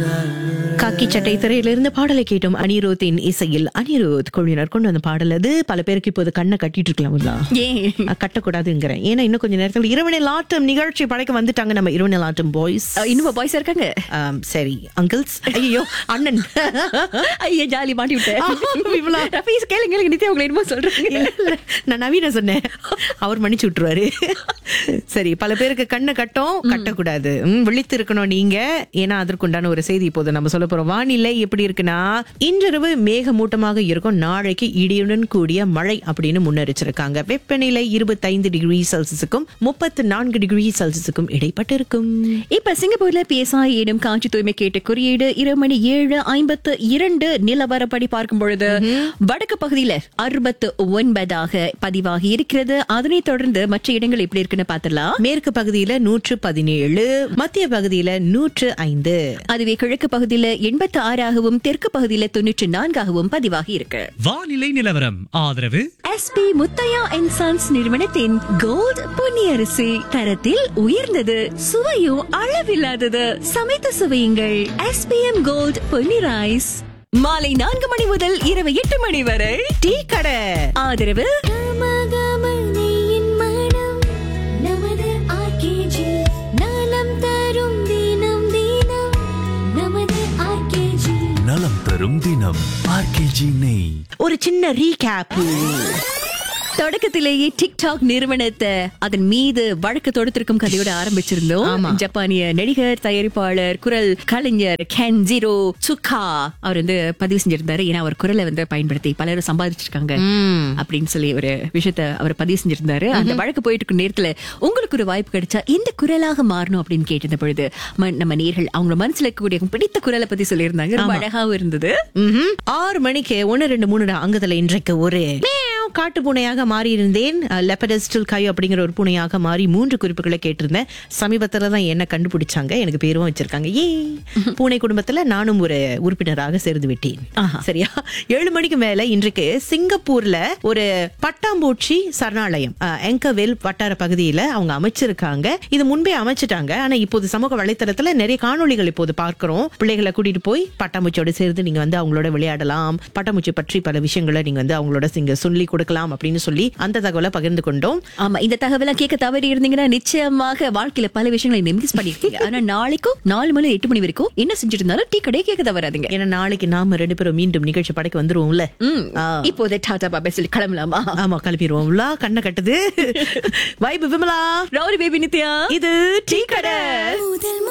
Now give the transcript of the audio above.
காக்கி சட்டை திரையிலிருந்து பாடலை கேட்டோம் அனிருத்தின் இசையில் அனிருத் குழுவினர் கொண்டு வந்த பாடல் அது பல பேருக்கு இப்போது கண்ணை கட்டிட்டு இருக்கலாம்ல ஏன் அஹ் கட்டக்கூடாதுங்கிறேன் ஏன்னா இன்னும் கொஞ்சம் நேரத்தில் இரவனில் ஆட்டம் நிகழ்ச்சி படைக்க வந்துட்டாங்க நம்ம இரவனில் ஆட்டம் பாய்ஸ் அஹ், இன்னும் பாய்ஸ் இருக்காங்க சரி அங்கிள்ஸ் ஐயோ அண்ணன் ஐயா ஜாலி மாட்டி விட்டேன் விமலா. ரஃபீஸ் கேளுங்க கேளுங்க நித்யா உங்களை என்னமோ சொல்றாங்க இல்ல, இல்ல, நான் நவீன சொன்னேன் அவர் மன்னிச்சு விட்டுருவாரு சரி பல பேருக்கு கண்ணை கட்டும் கட்டக்கூடாது ம், விழித்து இருக்கணும் நீங்க ஏன்னா அதற்குண்டான ஒரு செய்தி இப்போது நம்ம சொல்ல போறோம் வானிலை எப்படி இருக்குன்னா இன்றிரவு மேகமூட்டமாக இருக்கும் நாளைக்கு இடியுடன் கூடிய மழை அப்படின்னு முன்னெரிச்சிருக்காங்க வெப்பநிலை இருபத்தைந்து டிகிரி செல்சியஸுக்கும் முப்பத்து நான்கு டிகிரி செல்சியஸுக்கும் இடைப்பட்டு இருக்கும் இப்ப சிங்கப்பூர்ல பிஎஸ்ஐ எனும் காஞ்சி தூய்மை கேட்ட குறியீடு இரு மணி ஏழு ஐம்பத்து இரண்டு நிலவரப்படி பார்க்கும் பொழுது வடக்கு பகுதியில அறுபத்து ஒன்பதாக பதிவாகி இருக்கிறது அதனைத் தொடர்ந்து மற்ற இடங்கள் எப்படி இருக்குன்னு பாத்திரலாம் மேற்கு பகுதியில நூற்று பதினேழு மத்திய பகுதியில நூற்று ஐந்து அதுவே கிழக்கு பகுதியில எண்பத்தி ஆறாகவும் தெற்கு பகுதியில தொண்ணூற்றி நான்காகவும் பதிவாகி இருக்கு வானிலை நிலவரம் ஆதரவு எஸ்பி முத்தையா அண்ட் சன்ஸ் நிறுவனத்தின் கோல்ட் பொன்னியரிசி தரத்தில் உயர்ந்தது சுவையும் அளவில்லாதது சமைத்து சுவையுங்கள் எஸ்பிஎம் கோல்ட் பொன்னி ரைஸ் மாலை நான்கு மணி முதல் இரவு எட்டு மணி வரை டீ கடை ஆதரவு கமகமனையின் மனம் நமது RKG. நலம் தரும் தினம் தினம் நமது RKG. நலம் தரும் தினம் ஆர்கேஜி நெய் ஒரு சின்ன ரீகேப் தொடக்கத்திலேயே டிக்டாக் நிறுவனத்தை அதன் மீது வழக்கு தொடுத்திருக்கும் கதையோட ஆரம்பிச்சிருந்தோம் ஆமா. ஜப்பானிய நடிகர் தயாரிப்பாளர் குரல் கலைஞர் கென் ஜீரோ சுக்கா அவர் வந்து பதிவு செஞ்சிருந்தாரு ஏன்னா அவர் குரலை வந்து பயன்படுத்தி பலரும் சம்பாதிச்சிருக்காங்க அப்படின்னு சொல்லி ஒரு விஷயத்த அவர் பதிவு செஞ்சிருந்தாரு அந்த வழக்கு போயிட்டு இருக்கும் நேரத்துல உங்களுக்கு ஒரு வாய்ப்பு கிடைச்சா இந்த குரலாக மாறணும் அப்படின்னு கேட்டிருந்த பொழுது ம- நம்ம நேர்கள் அவங்க மனசுல இருக்கக்கூடிய பிடித்த குரலை பத்தி சொல்லியிருந்தாங்க ரொம்ப அழகாவும் இருந்தது ம்ஹும். ஆறு மணிக்கு ஒன்னு ரெண்டு மூணு அங்கத்துல இன்றைக்கு ஒரு மியாவ் காட்டு பூனையாக மாறி இருந்தேன் லெப்படஸ்டில் கை அப்படிங்கிற ஒரு பூனையாக மாறி மூன்று குறிப்புகளை கேட்டிருந்தேன் சமீபத்துல தான் என்ன கண்டுபிடிச்சாங்க எனக்கு பேரும் வச்சிருக்காங்க ஏ பூனை குடும்பத்துல நானும் ஒரு உறுப்பினராக சேர்ந்து விட்டேன் சரியா ஏழு மணிக்கு மேல இன்றைக்கு சிங்கப்பூர்ல ஒரு பட்டாம்பூச்சி சரணாலயம் எங்கவேல் வட்டார பகுதியில அவங்க அமைச்சிருக்காங்க இது முன்பே அமைச்சிட்டாங்க ஆனா இப்போது சமூக வலைத்தளத்துல நிறைய காணொளிகள் இப்போது பார்க்கிறோம் பிள்ளைகளை கூட்டிட்டு போய் பட்டாம்பூச்சியோட சேர்ந்து நீங்க வந்து அவங்களோட விளையாடலாம் பட்டாம்பூச்சி பற்றி பல விஷயங்களை நீங்க வந்து அவங்களோட நீங்க சொல்லி கொடுக்கலாம் அப்படின்னு சொல்லி அந்த தகவலை பகிர்ந்து கொண்டோம் ஆமா இந்த தகவலாம் கேட்க தவறி இருந்தீங்கன்னா நிச்சயமாக வாழ்க்கையில பல விஷயங்களை நீங்க மிஸ் பண்ணிருக்கீங்க ஆனா நாளைக்கும் நாலு மணி எட்டு மணி வரைக்கும் என்ன செஞ்சுட்டு இருந்தாலும் டீ கடையே கேட்க தவறாதீங்க ஏன்னா நாளைக்கு நாம ரெண்டு பேரும் மீண்டும் நிகழ்ச்சி படைக்க வந்துருவோம்ல ம். ஆ. இப்போதே டாடா பாபா சொல்லி கிளம்பலாமா ஆமா கிளம்பிடுவோம்ல கண்ணை கட்டுது vibe Vimala rowdy baby Nithya இது டீ கடை முதல்